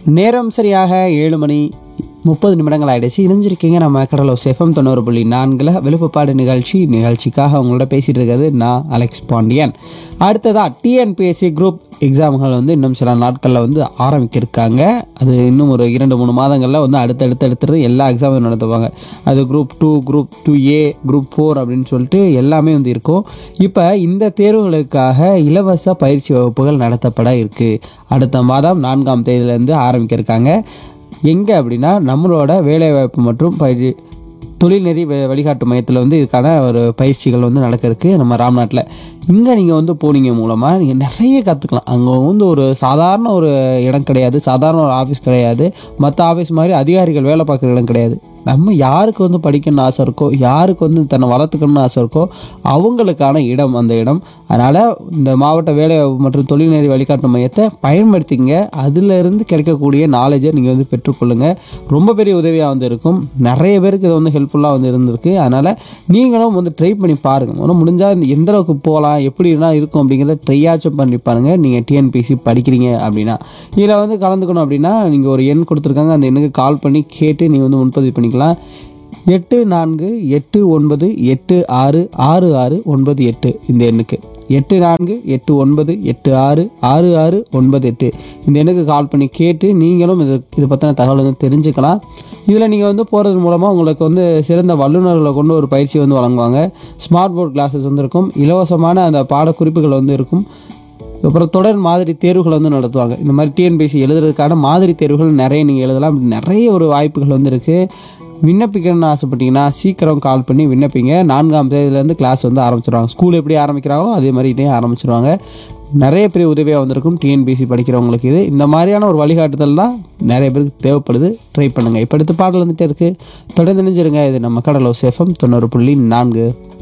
நேரம் சரியாக ஏழு மணி முப்பது நிமிடங்கள் ஆயிடுச்சு இணைஞ்சிருக்கீங்க நம்ம கடலோ செஃபம் தொண்ணூறு புள்ளி நான்கில் விழுப்புப்பாடு நிகழ்ச்சி நிகழ்ச்சிக்காக உங்களோட பேசிட்டு இருக்கிறது நான் அலெக்ஸ் பாண்டியன் அடுத்ததா டிஎன்பிஎஸ்சி குரூப் எக்ஸாம்கள் வந்து இன்னும் சில நாட்களில் வந்து ஆரம்பிக்க இருக்காங்க அது இன்னும் ஒரு இரண்டு மூணு மாதங்களில் வந்து அடுத்தடுத்து அடுத்தடுத்து எல்லா எக்ஸாமும் நடத்துவாங்க அது group two group two A group four அப்படின்னு சொல்லிட்டு எல்லாமே வந்து இருக்கும் இப்போ இந்த தேர்வுகளுக்காக இலவச பயிற்சி வகுப்புகள் நடத்தப்பட இருக்கு அடுத்த மாதம் நான்காம் தேதியிலேருந்து ஆரம்பிக்க இருக்காங்க எங்கே அப்படின்னா நம்மளோட வேலைவாய்ப்பு மற்றும் பயிற்சி தொழில்நெறி வ- வழிகாட்டு மையத்தில் வந்து இதுக்கான ஒரு பயிற்சிகள் வந்து நடக்க இருக்கு நம்ம ராம்நாட்டில் இங்கே நீங்கள் வந்து போனீங்க மூலமாக நீங்கள் நிறைய கற்றுக்கலாம் அங்கே வந்து ஒரு சாதாரண ஒரு இடம் கிடையாது சாதாரண ஒரு ஆஃபீஸ் கிடையாது மற்ற ஆஃபீஸ் மாதிரி அதிகாரிகள் வேலை பார்க்குற இடம் கிடையாது நம்ம யாருக்கு வந்து படிக்கணும்னு ஆசை இருக்கோ யாருக்கு வந்து தன்னை வளர்த்துக்கணும்னு ஆசை இருக்கோ அவங்களுக்கான இடம் அந்த இடம் அதனால் இந்த மாவட்ட வேலை மற்றும் தொழில்நெறி வழிகாட்டு மையத்தை பயன்படுத்திங்க அதிலிருந்து கிடைக்கக்கூடிய நாலேஜை நீங்கள் வந்து பெற்றுக்கொள்ளுங்க ரொம்ப பெரிய உதவியாக வந்து இருக்கும் நிறைய பேருக்கு இது வந்து ஹெல்ப்ஃபுல்லாக வந்து இருந்திருக்கு அதனால் நீங்களும் வந்து ட்ரை பண்ணி பாருங்கள் ஒன்றும் முடிஞ்சால் இந்த எந்த அளவுக்கு போகலாம் எப்படினா இருக்கும் அப்படிங்கிறத ட்ரையாச்சும் பண்ணி பாருங்கள் நீங்கள் டிஎன்பிசி படிக்கிறீங்க அப்படின்னா இதில் வந்து கலந்துக்கணும் அப்படின்னா நீங்கள் ஒரு எண் கொடுத்துருக்காங்க அந்த எண்ணுக்கு கால் பண்ணி கேட்டு நீங்கள் வந்து முன்பதிவு பண்ணிக்கலாம் எட்டு நான்கு எட்டு ஒன்பது எட்டு ஆறு ஆறு ஆறு ஒன்பது எட்டு இந்த எண்ணுக்கு எட்டு நான்கு எட்டு ஒன்பது எட்டு ஆறு ஆறு ஆறு ஒன்பது எட்டு இந்த எண்ணுக்கு கால் பண்ணி கேட்டு நீங்களும் இது இது பற்றின தகவல் வந்து தெரிஞ்சுக்கலாம் இதில் நீங்கள் வந்து போகிறது மூலமாக உங்களுக்கு வந்து சிறந்த வல்லுநர்களை கொண்டு ஒரு பயிற்சி வந்து வழங்குவாங்க ஸ்மார்ட் போர்ட் கிளாஸஸ் வந்து இருக்கும் இலவசமான அந்த பாடக்குறிப்புகள் வந்து இருக்கும் அப்புறம் தொடர் மாதிரி தேர்வுகள் வந்து நடத்துவாங்க இந்த மாதிரி டிஎன்பிஎஸ்சி எழுதுறதுக்கான மாதிரி தேர்வுகள் நிறைய நீங்கள் எழுதலாம் நிறைய ஒரு வாய்ப்புகள் வந்து இருக்குது விண்ணப்பிக்கணும்னு ஆசைப்பட்டீங்கன்னா சீக்கிரம் கால் பண்ணி விண்ணப்பிங்க நான்காம் தேதியிலேருந்து கிளாஸ் வந்து ஆரம்பிச்சிடுவாங்க ஸ்கூல் எப்படி ஆரம்பிக்கிறாங்களோ அதே மாதிரி இதையும் ஆரம்பிச்சிடுவாங்க நிறைய பெரிய உதவியாக வந்திருக்கும் டிஎன்பிஎஸ்சி படிக்கிறவங்களுக்கு இது இந்த மாதிரியான ஒரு வழிகாட்டுதல் தான் நிறைய பேருக்கு தேவைப்படுது ட்ரை பண்ணுங்கள் இப்போ அடுத்த பாடல் வந்துட்டே இருக்குது தொடர்ந்து நினைஞ்சிருங்க இது நம்ம கடலோ சேஃபம் தொண்ணூறு புள்ளி நான்கு